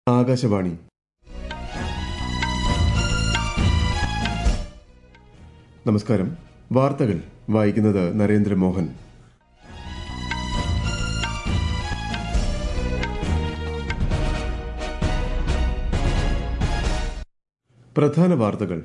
ആകാശവാണി നമസ്കാരം വാർത്തകൾ വായിക്കുന്നത് നരേന്ദ്രമോഹൻ പ്രധാന വാർത്തകൾ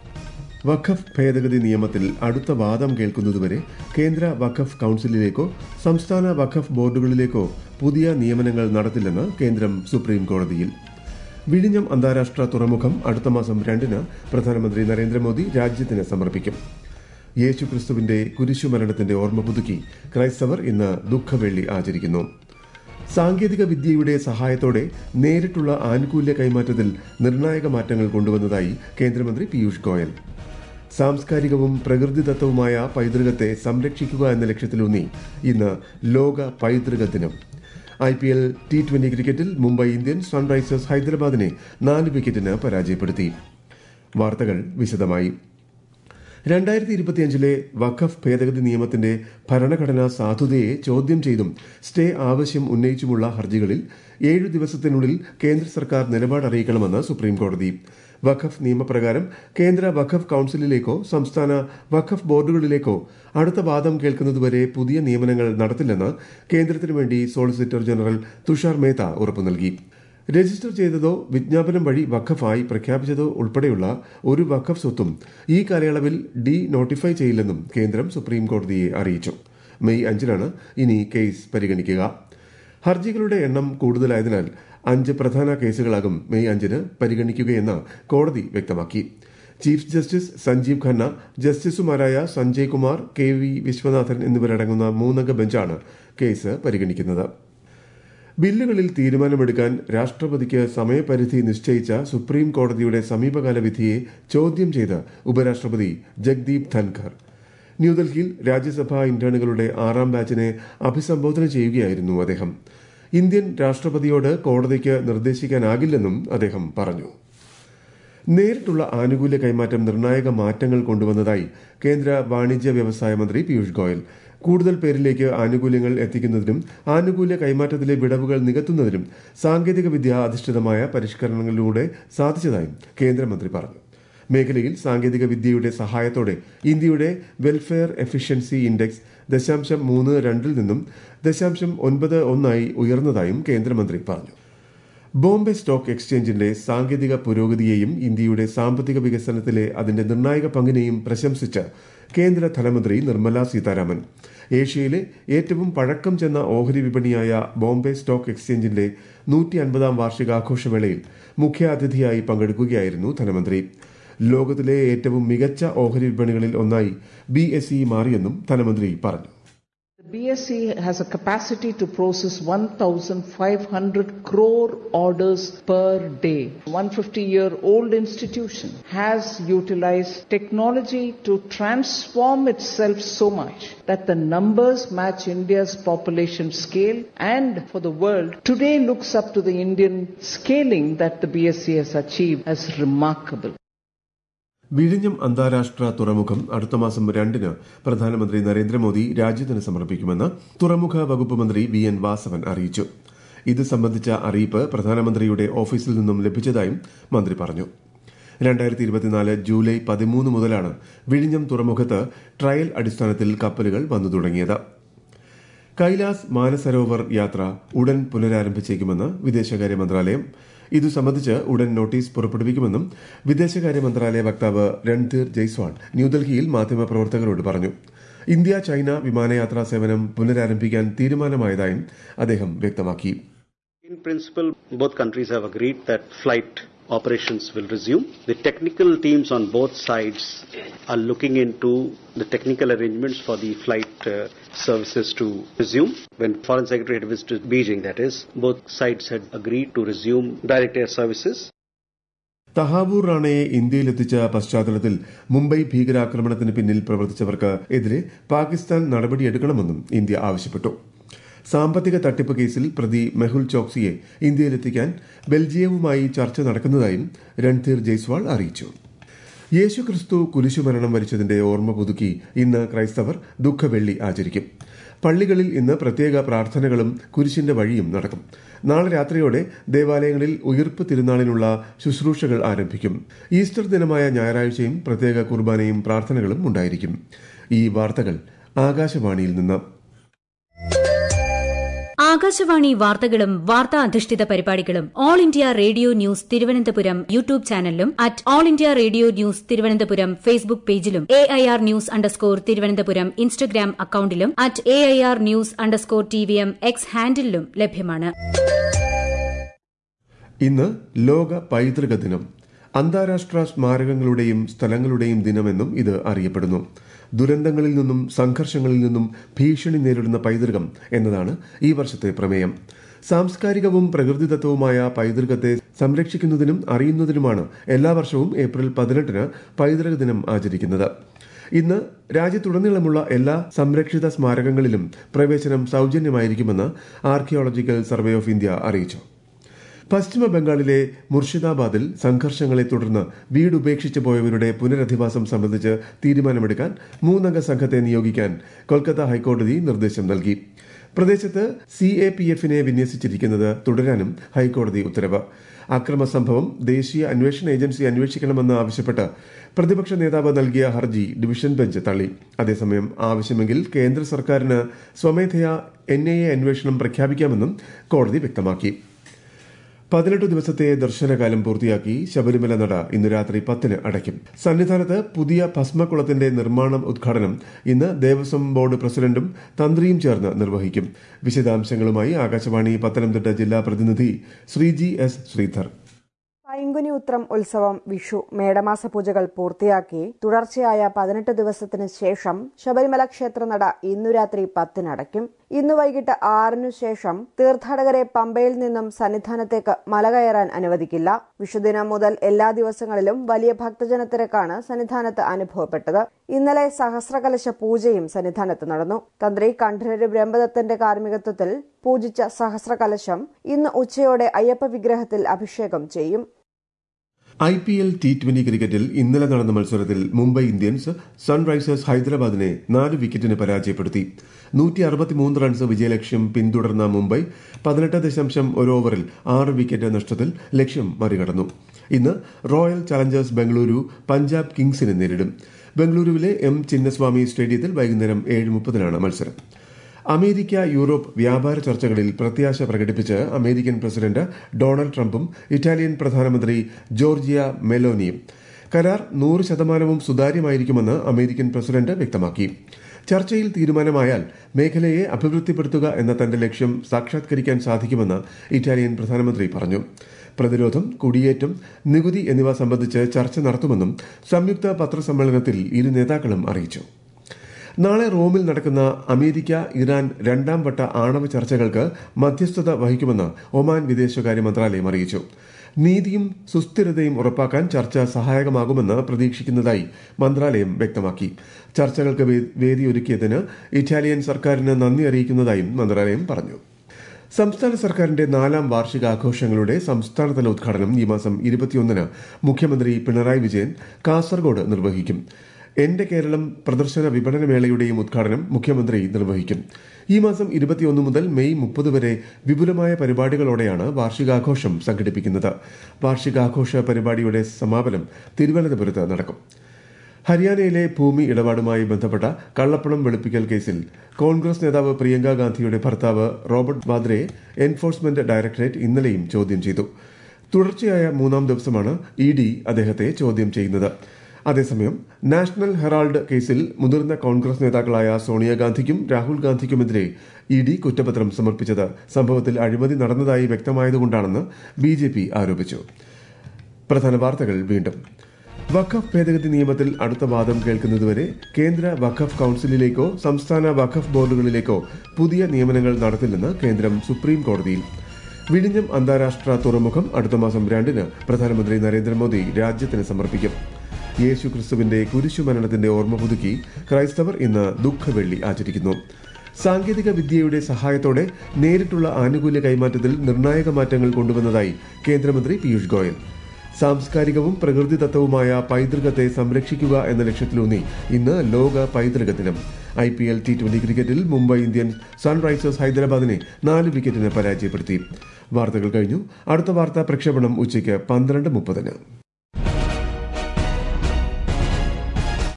വഖഫ് ഭേദഗതി നിയമത്തിൽ അടുത്ത വാദം കേൾക്കുന്നതുവരെ കേന്ദ്ര വഖഫ് കൌൺസിലിലേക്കോ സംസ്ഥാന വഖഫ് ബോർഡുകളിലേക്കോ പുതിയ നിയമനങ്ങൾ നടത്തില്ലെന്ന് കേന്ദ്രം സുപ്രീം കോടതിയിൽ വിഴിഞ്ഞം അന്താരാഷ്ട്ര തുറമുഖം അടുത്ത മാസം രണ്ടിന് പ്രധാനമന്ത്രി നരേന്ദ്രമോദി രാജ്യത്തിന് സമർപ്പിക്കും യേശുക്രിസ്തുവിന്റെ കുരിശുമരണത്തിന്റെ ഓർമ്മ പുതുക്കി ക്രൈസ്തവർ ഇന്ന് ദുഃഖവെള്ളി ആചരിക്കുന്നു സാങ്കേതിക വിദ്യയുടെ സഹായത്തോടെ നേരിട്ടുള്ള ആനുകൂല്യ കൈമാറ്റത്തിൽ നിർണായക മാറ്റങ്ങൾ കൊണ്ടുവന്നതായി കേന്ദ്രമന്ത്രി പീയൂഷ് ഗോയൽ സാംസ്കാരികവും പ്രകൃതിദത്തവുമായ പൈതൃകത്തെ സംരക്ഷിക്കുക എന്ന ലക്ഷ്യത്തിലൂന്നി ഇന്ന് ലോക പൈതൃക ദിനം I P L T twenty ക്രിക്കറ്റിൽ മുംബൈ ഇന്ത്യൻസ് സൺറൈസേഴ്സ് ഹൈദരാബാദിനെ നാല് വിക്കറ്റിന് പരാജയപ്പെടുത്തി വാർത്തകൾ വിശദമായി രണ്ടായിരത്തി ഇരുപത്തിയഞ്ചിലെ വഖഫ് ഭേദഗതി നിയമത്തിന്റെ ഭരണഘടനാ സാധുതയെ ചോദ്യം ചെയ്തും സ്റ്റേ ആവശ്യം ഉന്നയിച്ചുമുള്ള ഹർജികളിൽ ഏഴു ദിവസത്തിനുള്ളിൽ കേന്ദ്ര സർക്കാർ നിലപാട് അറിയിക്കണമെന്ന് സുപ്രീംകോടതി വഖഫ് നിയമപ്രകാരം കേന്ദ്ര വഖഫ് കൌൺസിലിലേക്കോ സംസ്ഥാന വഖഫ് ബോർഡുകളിലേക്കോ അടുത്ത വാദം കേൾക്കുന്നതുവരെ പുതിയ നിയമനങ്ങൾ നടത്തില്ലെന്ന് കേന്ദ്രത്തിനു വേണ്ടി സോളിസിറ്റർ ജനറൽ തുഷാർ മേത്ത ഉറപ്പു നൽകി രജിസ്റ്റർ ചെയ്തതോ വിജ്ഞാപനം വഴി വഖഫായി പ്രഖ്യാപിച്ചതോ ഉൾപ്പെടെയുള്ള ഒരു വഖഫ് സ്വത്തും ഈ കാലയളവിൽ ഡി നോട്ടിഫൈ ചെയ്യില്ലെന്നും കേന്ദ്രം സുപ്രീം കോടതിയെ അറിയിച്ചു മെയ് അഞ്ചിനാണ് ഇനി കേസ് പരിഗണിക്കുക ഹർജികളുടെ എണ്ണം കൂടുതലായതിനാൽ അഞ്ച് പ്രധാന കേസുകളാകും മെയ് അഞ്ചിന് പരിഗണിക്കുകയെന്ന് കോടതി വ്യക്തമാക്കി ചീഫ് ജസ്റ്റിസ് സഞ്ജീവ് ഖന്ന ജസ്റ്റിസുമാരായ സഞ്ജയ് കുമാർ കെ വി വിശ്വനാഥൻ എന്നിവരടങ്ങുന്ന മൂന്നംഗ ബെഞ്ചാണ് കേസ് പരിഗണിക്കുന്നത് ബില്ലുകളിൽ തീരുമാനമെടുക്കാൻ രാഷ്ട്രപതിക്ക് സമയപരിധി നിശ്ചയിച്ച സുപ്രീം കോടതിയുടെ സമീപകാല വിധിയെ ചോദ്യം ചെയ്ത് ഉപരാഷ്ട്രപതി ജഗ്ദീപ് ധൻഖർ ന്യൂഡൽഹിയിൽ രാജ്യസഭാ ഇന്റേണുകളുടെ ആറാം ബാച്ചിനെ അഭിസംബോധന ചെയ്യുകയായിരുന്നു അദ്ദേഹം ഇന്ത്യൻ രാഷ്ട്രപതിയോട് കോടതിക്ക് നിർദ്ദേശിക്കാനാകില്ലെന്നും അദ്ദേഹം പറഞ്ഞു നേരിട്ടുള്ള ആനുകൂല്യ കൈമാറ്റം നിർണായക മാറ്റങ്ങൾ കൊണ്ടുവന്നതായി കേന്ദ്ര വാണിജ്യ വ്യവസായ മന്ത്രി പീയൂഷ് ഗോയൽ കൂടുതൽ പേരിലേക്ക് ആനുകൂല്യങ്ങൾ എത്തിക്കുന്നതിനും ആനുകൂല്യ കൈമാറ്റത്തിലെ വിടവുകൾ നികത്തുന്നതിനും സാങ്കേതിക വിദ്യ അധിഷ്ഠിതമായ പരിഷ്കരണങ്ങളിലൂടെ സാധിച്ചതായും കേന്ദ്രമന്ത്രി പറഞ്ഞു മേഖലയിൽ സാങ്കേതിക വിദ്യയുടെ സഹായത്തോടെ ഇന്ത്യയുടെ വെൽഫെയർ എഫിഷ്യൻസി ഇൻഡെക്സ് ദശാംശം മൂന്ന് രണ്ടിൽ നിന്നും ദശാംശം ഒൻപത് ഒന്നായി ഉയർന്നതായും കേന്ദ്രമന്ത്രി പറഞ്ഞു ബോംബെ സ്റ്റോക്ക് എക്സ്ചേഞ്ചിന്റെ സാങ്കേതിക പുരോഗതിയെയും ഇന്ത്യയുടെ സാമ്പത്തിക വികസനത്തിലെ അതിന്റെ നിർണായക പങ്കിനെയും പ്രശംസിച്ച് കേന്ദ്ര ധനമന്ത്രി നിർമ്മല സീതാരാമൻ ഏഷ്യയിലെ ഏറ്റവും പഴക്കം ചെന്ന ഓഹരി വിപണിയായ ബോംബെ സ്റ്റോക്ക് എക്സ്ചേഞ്ചിന്റെ നൂറ്റി അൻപതാം വാർഷികാഘോഷവേളയിൽ മുഖ്യാതിഥിയായി പങ്കെടുക്കുകയായിരുന്നു ധനമന്ത്രി ലോകത്തിലെ ഏറ്റവും മികച്ച ഓഹരി വിപണികളിൽ ഒന്നായി ബി എസ് ഇ മാറിയെന്നും ധനമന്ത്രി പറഞ്ഞു The BSE has a capacity to process 1,500 crore orders per day. 150 year old institution has utilized technology to transform itself so much that the numbers match India's population scale and for the world today looks up to the Indian scaling that the BSE has achieved as remarkable. വിഴിഞ്ഞം അന്താരാഷ്ട്ര തുറമുഖം അടുത്ത മാസം രണ്ടിന് പ്രധാനമന്ത്രി നരേന്ദ്രമോദി രാജ്യത്തിന് സമർപ്പിക്കുമെന്ന് തുറമുഖ വകുപ്പ് മന്ത്രി വി എൻ വാസവൻ അറിയിച്ചു ഇത് സംബന്ധിച്ച അറിയിപ്പ് പ്രധാനമന്ത്രിയുടെ ഓഫീസിൽ നിന്നും ലഭിച്ചതായും മന്ത്രി പറഞ്ഞു രണ്ടായിരത്തി ഇരുപത്തിനാല് ജൂലൈ പതിമൂന്ന് മുതലാണ് വിഴിഞ്ഞം തുറമുഖത്ത് ട്രയൽ അടിസ്ഥാനത്തിൽ കപ്പലുകൾ വന്നു തുടങ്ങിയത് കൈലാസ് മാനസരോവർ യാത്ര ഉടൻ പുനരാരംഭിച്ചേക്കുമെന്ന് വിദേശകാര്യ മന്ത്രാലയം ഇതു സംബന്ധിച്ച് ഉടൻ നോട്ടീസ് പുറപ്പെടുവിക്കുമെന്നും വിദേശകാര്യ മന്ത്രാലയ വക്താവ് രൺധീർ ജയ്സ്വാൾ ന്യൂഡൽഹിയിൽ മാധ്യമപ്രവർത്തകരോട് പറഞ്ഞു ഇന്ത്യ ചൈന വിമാനയാത്രാ സേവനം പുനരാരംഭിക്കാൻ തീരുമാനമായതായും അദ്ദേഹം വ്യക്തമാക്കി In principle, both countries have agreed that flight operations will resume. The technical teams on both sides are looking into the technical arrangements for the flight uh, services to resume. When Foreign Secretary had visited Beijing, that is, both sides had agreed to resume direct air services. Tahawwur റാണയെ ഇന്ത്യയിലെത്തിച്ച പശ്ചാത്തലത്തിൽ മുംബൈ ഭീകരാക്രമണത്തിന് പിന്നിൽ പ്രവർത്തിച്ചവർക്ക് എതിരെ പാകിസ്ഥാൻ നടപടിയെടുക്കണമെന്നും India ആവശ്യപ്പെട്ടു സാമ്പത്തിക തട്ടിപ്പ് കേസിൽ പ്രതി മെഹുൽ ചോക്സിയെ ഇന്ത്യയിലെത്തിക്കാൻ ബെൽജിയവുമായി ചർച്ച നടക്കുന്നതായും രൺധീർ ജയ്സ്വാൾ അറിയിച്ചു യേശുക്രിസ്തു കുരിശുമരണം വരിച്ചതിന്റെ ഓർമ്മ പുതുക്കി ഇന്ന് ക്രൈസ്തവർ ദുഃഖവെള്ളി ആചരിക്കും പള്ളികളിൽ ഇന്ന് പ്രത്യേക പ്രാർത്ഥനകളും കുരിശിന്റെ വഴിയും നടക്കും നാളെ രാത്രിയോടെ ദേവാലയങ്ങളിൽ ഉയിർപ്പ് തിരുനാളിനുള്ള ശുശ്രൂഷകൾ ആരംഭിക്കും ഈസ്റ്റർ ദിനമായ ഞായറാഴ്ചയും പ്രത്യേക കുർബാനയും പ്രാർത്ഥനകളും ഉണ്ടായിരിക്കും ഈ വാർത്തകൾ ആകാശവാണിയിൽ നിന്ന് ആകാശവാണി വാർത്തകളും വാർത്താ അധിഷ്ഠിത പരിപാടികളും All India Radio news Thiruvananthapuram YouTube ചാനലിലും at All India Radio news Thiruvananthapuram Facebook പേജിലും A I R news underscore Thiruvananthapuram Instagram അക്കൌണ്ടിലും at A I R news underscore T V M X ഹാൻഡിലും ലഭ്യമാണ് ഇന്ന് ലോക പൈതൃക ദിനം അന്താരാഷ്ട്ര സ്മാരകങ്ങളുടെയും സ്ഥലങ്ങളുടെയും ദിനമെന്നും ഇത് അറിയപ്പെടുന്നു ദുരന്തങ്ങളിൽ നിന്നും സംഘർഷങ്ങളിൽ നിന്നും ഭീഷണി നേരിടുന്ന പൈതൃകം എന്നതാണ് ഈ വർഷത്തെ പ്രമേയം സാംസ്കാരികവും പ്രകൃതിദത്തവുമായ പൈതൃകത്തെ സംരക്ഷിക്കുന്നതിനും അറിയുന്നതിനുമാണ് എല്ലാ വർഷവും ഏപ്രിൽ പതിനെട്ടിന് പൈതൃക ദിനം ആചരിക്കുന്നത് ഇന്ന് രാജ്യത്തുടനീളമുള്ള എല്ലാ സംരക്ഷിത സ്മാരകങ്ങളിലും പ്രവേശനം സൌജന്യമായിരിക്കുമെന്ന് ആർക്കിയോളജിക്കൽ സർവേ ഓഫ് ഇന്ത്യ അറിയിച്ചു പശ്ചിമ ബംഗാളിലെ മുർഷിദാബാദിൽ സംഘർഷങ്ങളെ തുടർന്ന് വീട് ഉപേക്ഷിച്ചു പോയവരുടെ പുനരധിവാസം സംബന്ധിച്ച് തീരുമാനമെടുക്കാൻ മൂന്നംഗ സംഘത്തെ നിയോഗിക്കാൻ കൊൽക്കത്ത ഹൈക്കോടതി നിർദ്ദേശം നൽകി പ്രദേശത്ത് സി എ പി എഫിനെ വിന്യസിച്ചിരിക്കുന്നത് തുടരാനും ഹൈക്കോടതി ഉത്തരവ് അക്രമ സംഭവം ദേശീയ അന്വേഷണ ഏജൻസി അന്വേഷിക്കണമെന്ന് ആവശ്യപ്പെട്ട് പ്രതിപക്ഷ നേതാവ് നൽകിയ ഹർജി ഡിവിഷൻ ബെഞ്ച് തള്ളി അതേസമയം ആവശ്യമെങ്കിൽ കേന്ദ്ര സർക്കാരിന് സ്വമേധയാ എൻ ഐ എ അന്വേഷണം പ്രഖ്യാപിക്കാമെന്നും കോടതി വ്യക്തമാക്കി പതിനെട്ട് ദിവസത്തെ ദർശനകാലം പൂർത്തിയാക്കി ശബരിമല നട ഇന്ന് രാത്രി പത്തിന് അടയ്ക്കും സന്നിധാനത്ത് പുതിയ ഭസ്മക്കുളത്തിന്റെ നിർമ്മാണം ഉദ്ഘാടനം ഇന്ന് ദേവസ്വം ബോർഡ് പ്രസിഡന്റും തന്ത്രിയും ചേർന്ന് നിർവഹിക്കും വിശദാംശങ്ങളുമായി ആകാശവാണി പത്തനംതിട്ട ജില്ലാ പ്രതിനിധി ശ്രീജി എസ് ശ്രീധർ പൈങ്കുനി ഉത്രം ഉത്സവം വിഷു മേടമാസ പൂജകൾ പൂർത്തിയാക്കി തുടർച്ചയായ പതിനെട്ട് ദിവസത്തിന് ശേഷം ശബരിമല ക്ഷേത്രനട ഇന്നു രാത്രി പത്തിനടയ്ക്കും ഇന്ന് വൈകിട്ട് ആറിനു ശേഷം തീർത്ഥാടകരെ പമ്പയിൽ നിന്നും സന്നിധാനത്തേക്ക് മല കയറാൻ അനുവദിക്കില്ല വിഷുദിനം മുതൽ എല്ലാ ദിവസങ്ങളിലും വലിയ ഭക്തജനത്തിരക്കാണ് സന്നിധാനത്ത് അനുഭവപ്പെട്ടത് ഇന്നലെ സഹസ്രകലശ പൂജയും സന്നിധാനത്ത് നടന്നു തന്ത്രി കണ്ഠരര് ബ്രഹ്മദത്തന്റെ കാർമ്മികത്വത്തിൽ പൂജിച്ച സഹസ്രകലശം ഇന്ന് ഉച്ചയോടെ അയ്യപ്പ വിഗ്രഹത്തിൽ അഭിഷേകം ചെയ്യും I P L T twenty ക്രിക്കറ്റിൽ ഇന്നലെ നടന്ന മത്സരത്തിൽ മുംബൈ ഇന്ത്യൻസ് സൺറൈസേഴ്സ് ഹൈദരാബാദിനെ നാല് വിക്കറ്റിന് പരാജയപ്പെടുത്തി നൂറ്റി അറുപത്തിമൂന്ന് റൺസ് വിജയലക്ഷ്യം പിന്തുടർന്ന മുംബൈ പതിനെട്ട് ദശാംശം ഒരു ഓവറിൽ ആറ് വിക്കറ്റ് നഷ്ടത്തിൽ ലക്ഷ്യം മറികടന്നു ഇന്ന് റോയൽ ചലഞ്ചേഴ്സ് ബംഗളൂരു പഞ്ചാബ് കിങ്സിനെ നേരിടും ബംഗളൂരുവിലെ എം ചിന്നസ്വാമി സ്റ്റേഡിയത്തിൽ വൈകുന്നേരം ഏഴ് മുപ്പതിനാണ് മത്സരം അമേരിക്ക യൂറോപ്പ് വ്യാപാര ചർച്ചകളിൽ പ്രത്യാശ പ്രകടിപ്പിച്ച് അമേരിക്കൻ പ്രസിഡന്റ് ഡൊണാൾഡ് ട്രംപും ഇറ്റാലിയൻ പ്രധാനമന്ത്രി ജോർജിയ മെലോനിയും കരാർ നൂറ് ശതമാനവും സുതാര്യമായിരിക്കുമെന്ന് അമേരിക്കൻ പ്രസിഡന്റ് വ്യക്തമാക്കി ചർച്ചയിൽ തീരുമാനമായാൽ മേഖലയെ അഭിവൃദ്ധിപ്പെടുത്തുക എന്ന തന്റെ ലക്ഷ്യം സാക്ഷാത്കരിക്കാൻ സാധിക്കുമെന്ന് ഇറ്റാലിയൻ പ്രധാനമന്ത്രി പറഞ്ഞു പ്രതിരോധം കുടിയേറ്റം നികുതി എന്നിവ സംബന്ധിച്ച് ചർച്ച നടത്തുമെന്നും സംയുക്ത പത്രസമ്മേളനത്തിൽ ഇരു നേതാക്കളും അറിയിച്ചു നാളെ റോമിൽ നടക്കുന്ന അമേരിക്ക ഇറാൻ രണ്ടാം വട്ട ആണവ ചർച്ചകൾക്ക് മധ്യസ്ഥത വഹിക്കുമെന്ന് ഒമാൻ വിദേശകാര്യ മന്ത്രാലയം അറിയിച്ചു നീതിയും സുസ്ഥിരതയും ഉറപ്പാക്കാൻ ചർച്ച സഹായകമാകുമെന്ന് പ്രതീക്ഷിക്കുന്നതായി മന്ത്രാലയം വ്യക്തമാക്കി ചർച്ചകൾക്ക് വേദിയൊരുക്കിയതിന് ഇറ്റാലിയൻ സർക്കാരിന് നന്ദി അറിയിക്കുന്നതായും മന്ത്രാലയം പറഞ്ഞു സംസ്ഥാന സർക്കാരിന്റെ നാലാം വാർഷികാഘോഷങ്ങളുടെ സംസ്ഥാനതല ഉദ്ഘാടനം ഈ മാസം ഇരുപത്തിയൊന്നിന് മുഖ്യമന്ത്രി പിണറായി വിജയൻ കാസർഗോഡ് നിർവഹിക്കും എന്റെ കേരളം പ്രദർശന വിപണന മേളയുടെയും ഉദ്ഘാടനം മുഖ്യമന്ത്രി നിർവഹിക്കും ഈ മാസം ഇരുപത്തിയൊന്ന് മുതൽ മെയ് മുപ്പത് വരെ വിപുലമായ പരിപാടികളോടെയാണ് വാർഷികാഘോഷം സംഘടിപ്പിക്കുന്നത് വാർഷികാഘോഷ പരിപാടിയുടെ സമാപനം തിരുവനന്തപുരത്ത് നടക്കും ഹരിയാനയിലെ ഭൂമി ഇടപാടുമായി ബന്ധപ്പെട്ട കള്ളപ്പണം വെളുപ്പിക്കൽ കേസിൽ കോൺഗ്രസ് നേതാവ് പ്രിയങ്ക ഗാന്ധിയുടെ ഭർത്താവ് റോബർട്ട് വാദ്രയെ എൻഫോഴ്സ്മെന്റ് ഡയറക്ടറേറ്റ് ഇന്നലെയും ചോദ്യം ചെയ്തു തുടർച്ചയായ മൂന്നാം ദിവസമാണ് ഇ ഡി അദ്ദേഹത്തെ ചോദ്യം ചെയ്യുന്നത് അതേസമയം നാഷണൽ ഹെറാൾഡ് കേസിൽ മുതിർന്ന കോൺഗ്രസ് നേതാക്കളായ സോണിയാഗാന്ധിക്കും രാഹുൽ ഗാന്ധിക്കുമെതിരെ ഇ ഡി കുറ്റപത്രം സമർപ്പിച്ചത് സംഭവത്തിൽ അഴിമതി നടന്നതായി വ്യക്തമായതുകൊണ്ടാണെന്ന് ബി ജെ പി ആരോപിച്ചു പ്രധാന വാർത്തകൾ വീണ്ടും വഖഫ് ഭേദഗതി നിയമത്തിൽ അടുത്ത വാദം കേൾക്കുന്നതുവരെ കേന്ദ്ര വഖഫ് കൌൺസിലിലേക്കോ സംസ്ഥാന വഖഫ് ബോർഡുകളിലേക്കോ പുതിയ നിയമനങ്ങൾ നടത്തില്ലെന്ന് കേന്ദ്രം സുപ്രീം കോടതിയിൽ വിഴിഞ്ഞം അന്താരാഷ്ട്ര തുറമുഖം അടുത്ത മാസം രണ്ടിന് പ്രധാനമന്ത്രി നരേന്ദ്രമോദി രാജ്യത്തിന് സമർപ്പിക്കും യേശു ക്രിസ്തുവിന്റെ കുരിശുമരണത്തിന്റെ ഓർമ്മ പുതുക്കി ക്രൈസ്തവർ ഇന്ന് ദുഃഖവെള്ളി ആചരിക്കുന്നു സാങ്കേതിക വിദ്യയുടെ സഹായത്തോടെ നേരിട്ടുള്ള ആനുകൂല്യ കൈമാറ്റത്തിൽ നിർണായക മാറ്റങ്ങൾ കൊണ്ടുവന്നതായി കേന്ദ്രമന്ത്രി പീയൂഷ് ഗോയൽ സാംസ്കാരികവും പ്രകൃതിദത്തവുമായ പൈതൃകത്തെ സംരക്ഷിക്കുക എന്ന ലക്ഷ്യത്തിലൂന്നി ഇന്ന് ലോക പൈതൃക ദിനം I P L T twenty ക്രിക്കറ്റിൽ മുംബൈ ഇന്ത്യൻസ് സൺറൈസേഴ്സ് ഹൈദരാബാദിനെ നാല് വിക്കറ്റിന് പരാജയപ്പെടുത്തി വാർത്തകൾ കഴിഞ്ഞു അടുത്ത വാർത്താ പ്രക്ഷേപണം ഉച്ചയ്ക്ക് പന്ത്രണ്ട് മുപ്പതിന്